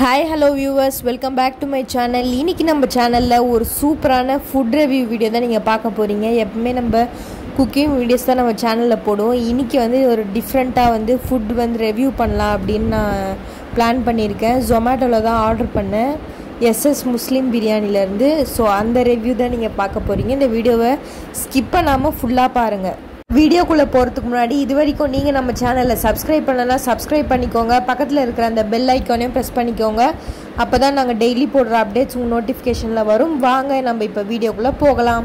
hi hello viewers welcome back to my channel இன்னைக்கு நம்ம சேனலில் ஒரு சூப்பரான ஃபுட் ரிவ்யூ வீடியோ தான் நீங்கள் பார்க்க போகிறீங்க எப்பவுமே நம்ம குக்கிங் வீடியோஸ் தான் நம்ம சேனலில் போடுவோம் இன்றைக்கி வந்து ஒரு டிஃப்ரெண்ட்டாக வந்து ஃபுட் வந்து ரிவ்யூ பண்ணலாம் அப்படின்னு நான் பிளான் பண்ணியிருக்கேன் ஜொமேட்டோவில் தான் ஆர்டர் பண்ணேன் எஸ்எஸ் முஸ்லீம் பிரியாணிலேருந்து ஸோ அந்த ரிவ்யூ தான் நீங்கள் பார்க்க போகிறீங்க இந்த வீடியோவை ஸ்கிப் பண்ணாமல் ஃபுல்லாக பாருங்கள் வீடியோக்குள்ளே போகிறதுக்கு முன்னாடி இது வரைக்கும் நீங்கள் நம்ம சேனலில் சப்ஸ்கிரைப் பண்ணலாம் சப்ஸ்கிரைப் பண்ணிக்கோங்க பக்கத்தில் இருக்கிற அந்த பெல் ஐக்கானையும் ப்ரெஸ் பண்ணிக்கோங்க அப்போ தான் நாங்கள் டெய்லி போடுற அப்டேட்ஸ் உங்கள் நோட்டிஃபிகேஷனில் வரும் வாங்க நம்ம இப்போ வீடியோக்குள்ளே போகலாம்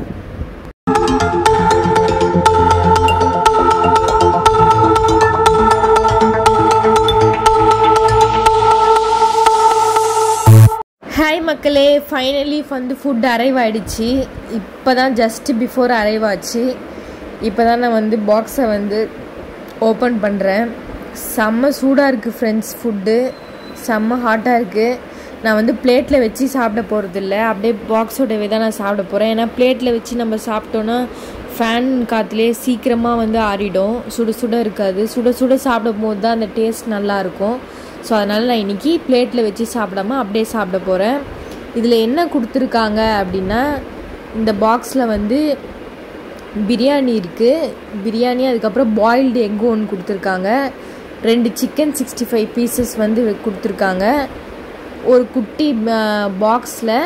ஹாய் மக்களே ஃபைனலி வந்து ஃபுட் அரைவ் ஆகிடுச்சு இப்போ தான் ஜஸ்ட் பிஃபோர் அரைவ் ஆச்சு இப்போ தான் நான் வந்து பாக்ஸை வந்து ஓப்பன் பண்ணுறேன் செம்ம சூடாக இருக்குது ஃப்ரெண்ட்ஸ் ஃபுட்டு செம்ம ஹாட்டாக இருக்குது நான் வந்து பிளேட்டில் வச்சு சாப்பிட போகிறதில்ல அப்படியே பாக்ஸோடவே தான் நான் சாப்பிட போகிறேன் ஏன்னா பிளேட்டில் வச்சு நம்ம சாப்பிட்டோன்னா ஃபேன் காற்றுலேயே சீக்கிரமாக வந்து ஆறிடும் சுட சுட இருக்காது சுட சுட சாப்பிடும் போது தான் அந்த டேஸ்ட் நல்லாயிருக்கும் ஸோ அதனால் நான் இன்றைக்கி பிளேட்டில் வச்சு சாப்பிடாம அப்படியே சாப்பிட போகிறேன் இதில் என்ன கொடுத்துருக்காங்க அப்படின்னா இந்த பாக்ஸில் வந்து பிரியாணி இருக்குது பிரியாணி அதுக்கப்புறம் பாயில்டு எக் ஒன்று கொடுத்துருக்காங்க ரெண்டு சிக்கன் சிக்ஸ்டி ஃபைவ் பீசஸ் வந்து கொடுத்துருக்காங்க ஒரு குட்டி பாக்ஸில்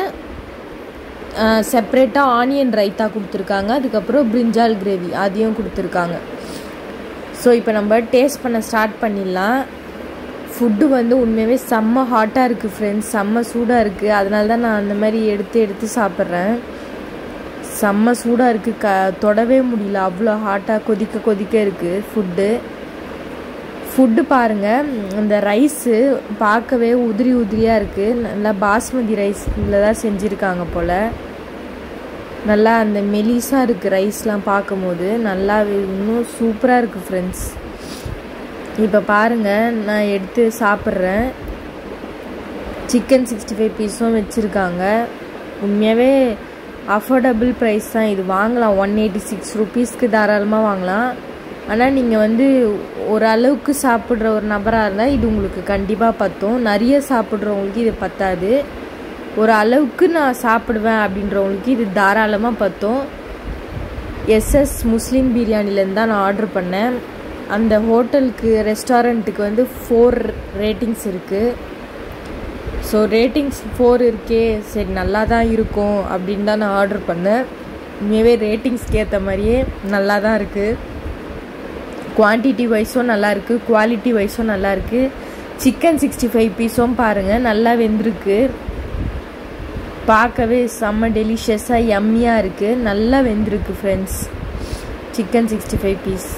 செப்ரேட்டாக ஆனியன் ரைத்தா கொடுத்துருக்காங்க அதுக்கப்புறம் பிரிஞ்சால் கிரேவி அதையும் கொடுத்துருக்காங்க ஸோ இப்போ நம்ம டேஸ்ட் பண்ண ஸ்டார்ட் பண்ணிடலாம் ஃபுட்டு வந்து உண்மையாகவே செம்ம ஹாட்டாக இருக்குது ஃப்ரெண்ட்ஸ் செம்ம சூடாக இருக்குது அதனால தான் நான் அந்த மாதிரி எடுத்து எடுத்து சாப்பிட்றேன் செம்ம சூடாக இருக்குது க தொடவே முடியல அவ்வளோ ஹாட்டாக கொதிக்க கொதிக்க இருக்குது ஃபுட்டு ஃபுட்டு பாருங்கள் அந்த ரைஸு பார்க்கவே உதிரி உதிரியாக இருக்குது நல்லா பாஸ்மதி ரைஸில் தான் செஞ்சுருக்காங்க போல் நல்லா அந்த மெலிசாக இருக்குது ரைஸ்லாம் பார்க்கும்போது நல்லா இன்னும் சூப்பராக இருக்குது ஃப்ரெண்ட்ஸ் இப்போ பாருங்கள் நான் எடுத்து சாப்பிட்றேன் சிக்கன் சிக்ஸ்டி ஃபைவ் பீஸும் வச்சுருக்காங்க உண்மையாகவே அஃபோர்டபுள் ப்ரைஸ் தான் இது வாங்கலாம் ஒன் எயிட்டி சிக்ஸ் ருபீஸ்க்கு தாராளமாக வாங்கலாம் ஆனால் நீங்கள் வந்து ஓரளவுக்கு சாப்பிட்ற ஒரு நபராக இருந்தால் இது உங்களுக்கு கண்டிப்பாக பற்றும் நிறைய சாப்பிட்றவங்களுக்கு இது பத்தாது ஒரு அளவுக்கு நான் சாப்பிடுவேன் அப்படின்றவங்களுக்கு இது தாராளமாக பற்றும் எஸ்எஸ் முஸ்லீம் பிரியாணிலேருந்து தான் நான் ஆர்டர் பண்ணேன் அந்த ஹோட்டலுக்கு ரெஸ்டாரண்ட்டுக்கு வந்து ஃபோர் ரேட்டிங்ஸ் இருக்குது ஸோ ரேட்டிங்ஸ் ஃபோர் இருக்கே சரி நல்லா தான் இருக்கும் அப்படின்னு தான் நான் ஆர்டர் பண்ணேன் உண்மையாகவே ரேட்டிங்ஸ்க்கு ஏற்ற மாதிரியே நல்லா தான் இருக்குது குவான்டிட்டி வைஸும் நல்லா இருக்குது குவாலிட்டி வைஸும் நல்லா இருக்குது சிக்கன் சிக்ஸ்டி ஃபைவ் பீஸும் பாருங்கள் நல்லா வெந்திருக்கு பார்க்கவே செம்ம டெலிஷியஸாக எம்மியாக இருக்குது நல்லா வெந்திருக்கு friends chicken sixty five piece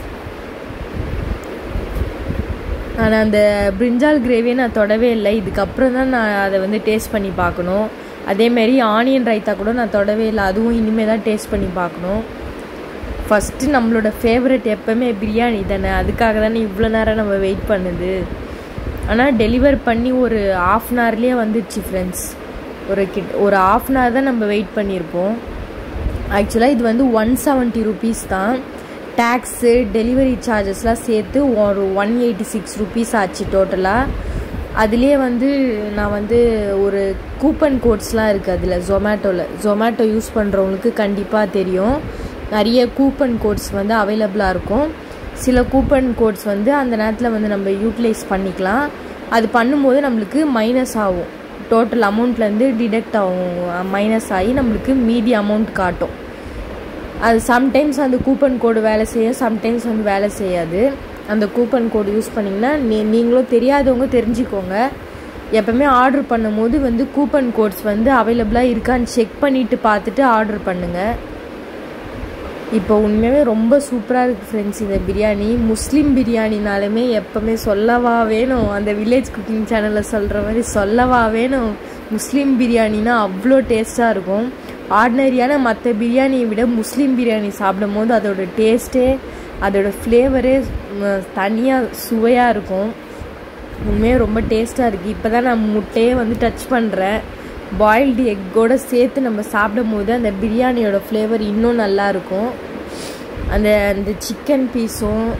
ஆனால் அந்த பிரிஞ்சால் கிரேவியை நான் தொடவே இல்லை இதுக்கப்புறம் தான் நான் அதை வந்து டேஸ்ட் பண்ணி பார்க்கணும் அதேமாரி ஆனியன் ரைத்தா கூட நான் தொடவே இல்லை அதுவும் இனிமேல் தான் டேஸ்ட் பண்ணி பார்க்கணும் ஃபஸ்ட்டு நம்மளோட ஃபேவரட் எப்போவுமே பிரியாணி தானே அதுக்காக தானே இவ்வளோ நேரம் நம்ம வெயிட் பண்ணுது ஆனால் டெலிவர் பண்ணி ஒரு ஆஃப் அன் ஹவர்லேயே வந்துடுச்சு ஃப்ரெண்ட்ஸ் ஒரு கிட் ஒரு ஆஃப் அன் ஹவர் தான் நம்ம வெயிட் பண்ணியிருப்போம் ஆக்சுவலாக இது வந்து ஒன் செவன்ட்டி ருபீஸ் தான் டேக்ஸு டெலிவரி சார்ஜஸ்லாம் சேர்த்து ஒரு ஒன் எயிட்டி சிக்ஸ் ருபீஸ் ஆச்சு டோட்டலாக அதுலேயே வந்து நான் வந்து ஒரு கூப்பன் கோட்ஸ்லாம் இருக்குது அதில் ஜொமேட்டோவில் ஜொமேட்டோ யூஸ் பண்ணுறவங்களுக்கு கண்டிப்பாக தெரியும் நிறைய கூப்பன் கோட்ஸ் வந்து அவைலபிளாக இருக்கும் சில கூப்பன் கோட்ஸ் வந்து அந்த நேரத்தில் வந்து நம்ம யூட்டிலைஸ் பண்ணிக்கலாம் அது பண்ணும்போது நம்மளுக்கு மைனஸ் ஆகும் டோட்டல் அமௌண்ட்லேருந்து டிடெக்ட் ஆகும் மைனஸ் ஆகி நம்மளுக்கு மீதி அமௌண்ட் காட்டும் அது சம்டைம்ஸ் அந்த கூப்பன் கோடு வேலை செய்யும் சம்டைம்ஸ் வந்து வேலை செய்யாது அந்த கூப்பன் கோடு யூஸ் பண்ணிங்கன்னா நீ நீங்களும் தெரியாதவங்க தெரிஞ்சுக்கோங்க எப்போவுமே ஆர்டர் பண்ணும்போது வந்து கூப்பன் கோட்ஸ் வந்து அவைலபிளாக இருக்கான்னு செக் பண்ணிவிட்டு பார்த்துட்டு ஆர்டர் பண்ணுங்கள் இப்போ உண்மையாகவே ரொம்ப சூப்பராக இருக்குது ஃப்ரெண்ட்ஸ் இந்த பிரியாணி முஸ்லீம் பிரியாணினாலுமே எப்போவுமே சொல்லவா வேணும் அந்த வில்லேஜ் குக்கிங் சேனலில் சொல்கிற மாதிரி சொல்லவா வேணும் முஸ்லீம் பிரியாணினா அவ்வளோ டேஸ்ட்டாக இருக்கும் ஆர்டினரியான மற்ற பிரியாணியை விட முஸ்லீம் பிரியாணி சாப்பிடும் போது அதோட டேஸ்ட்டே அதோட ஃப்ளேவரே தனியாக சுவையாக இருக்கும் உண்மையாக ரொம்ப டேஸ்ட்டாக இருக்குது இப்போ தான் நான் முட்டையே வந்து டச் பண்ணுறேன் பாயில்டு எக்கோடு சேர்த்து நம்ம சாப்பிடும் போது அந்த பிரியாணியோட ஃப்ளேவர் இன்னும் நல்லாயிருக்கும் அந்த அந்த சிக்கன் பீஸும்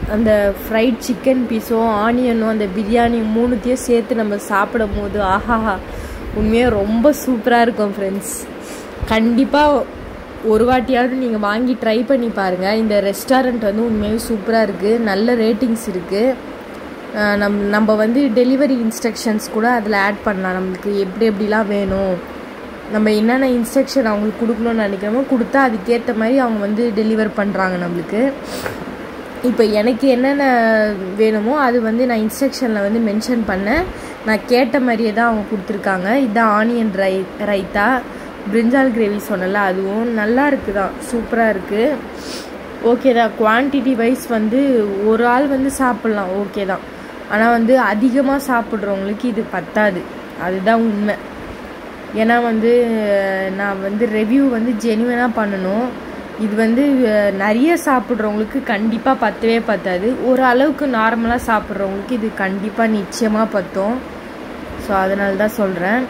அந்த ஃப்ரைட் சிக்கன் பீஸும் ஆனியனும் அந்த பிரியாணி மூணுத்தையும் சேர்த்து நம்ம சாப்பிடும் போது ஆஹாஹா உண்மையாக ரொம்ப சூப்பராக இருக்கும் ஃப்ரெண்ட்ஸ் கண்டிப்பாக ஒரு வாட்டியாவது நீங்கள் வாங்கி ட்ரை பண்ணி பாருங்கள் இந்த ரெஸ்டாரண்ட் வந்து உண்மையாகவே சூப்பராக இருக்குது நல்ல ரேட்டிங்ஸ் இருக்குது நம் நம்ம வந்து டெலிவரி இன்ஸ்ட்ரக்ஷன்ஸ் கூட அதில் ஆட் பண்ணலாம் நம்மளுக்கு எப்படி எப்படிலாம் வேணும் நம்ம என்னென்ன இன்ஸ்ட்ரக்ஷன் அவங்களுக்கு கொடுக்கணும்னு நினைக்கிறோமோ கொடுத்தா அதுக்கேற்ற மாதிரி அவங்க வந்து டெலிவர் பண்ணுறாங்க நம்மளுக்கு இப்போ எனக்கு என்னென்ன வேணுமோ அது வந்து நான் இன்ஸ்ட்ரக்ஷனில் வந்து மென்ஷன் பண்ணேன் நான் கேட்ட மாதிரியே தான் அவங்க கொடுத்துருக்காங்க இதுதான் ஆனியன் ரை ரைத்தா பிரிஞ்சால் கிரேவி சொன்னல அதுவும் நல்லா இருக்குது தான் சூப்பராக இருக்குது ஓகே தான் குவான்டிட்டி வைஸ் வந்து ஒரு ஆள் வந்து சாப்பிட்லாம் ஓகே தான் ஆனால் வந்து அதிகமாக சாப்பிட்றவங்களுக்கு இது பத்தாது அதுதான் உண்மை ஏன்னா வந்து நான் வந்து ரிவ்யூ வந்து ஜெனுவனாக பண்ணணும் இது வந்து நிறைய சாப்பிட்றவங்களுக்கு கண்டிப்பாக பத்தவே பத்தாது ஒரு அளவுக்கு நார்மலாக சாப்பிட்றவங்களுக்கு இது கண்டிப்பாக நிச்சயமாக பத்தும் ஸோ அதனால தான் சொல்கிறேன்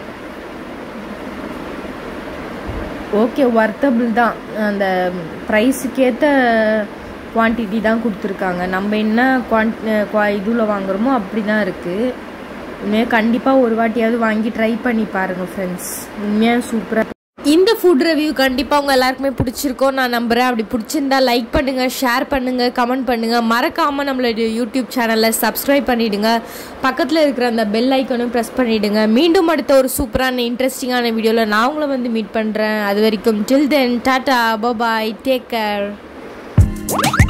ஓகே ஒர்த்தபிள் தான் அந்த ப்ரைஸுக்கேற்ற குவான்டிட்டி தான் கொடுத்துருக்காங்க நம்ம என்ன குவான்ட் இதில் வாங்குகிறோமோ அப்படி தான் இருக்குது உண்மையாக கண்டிப்பாக ஒரு வாட்டியாவது வாங்கி ட்ரை பண்ணி பாருங்கள் ஃப்ரெண்ட்ஸ் உண்மையாக சூப்பராக இந்த ஃபுட் ரிவ்யூ கண்டிப்பாக உங்கள் எல்லாருக்குமே பிடிச்சிருக்கோம் நான் நம்புகிறேன் அப்படி பிடிச்சிருந்தா லைக் பண்ணுங்கள் ஷேர் பண்ணுங்கள் கமெண்ட் பண்ணுங்கள் மறக்காமல் நம்மளோட யூடியூப் சேனலில் சப்ஸ்கிரைப் பண்ணிவிடுங்க பக்கத்தில் இருக்கிற அந்த பெல் ஐக்கனும் ப்ரெஸ் பண்ணிவிடுங்க மீண்டும் அடுத்த ஒரு சூப்பரான இன்ட்ரெஸ்டிங்கான வீடியோவில் நான் உங்களை வந்து மீட் பண்ணுறேன் அது வரைக்கும் till then tata bye bye take care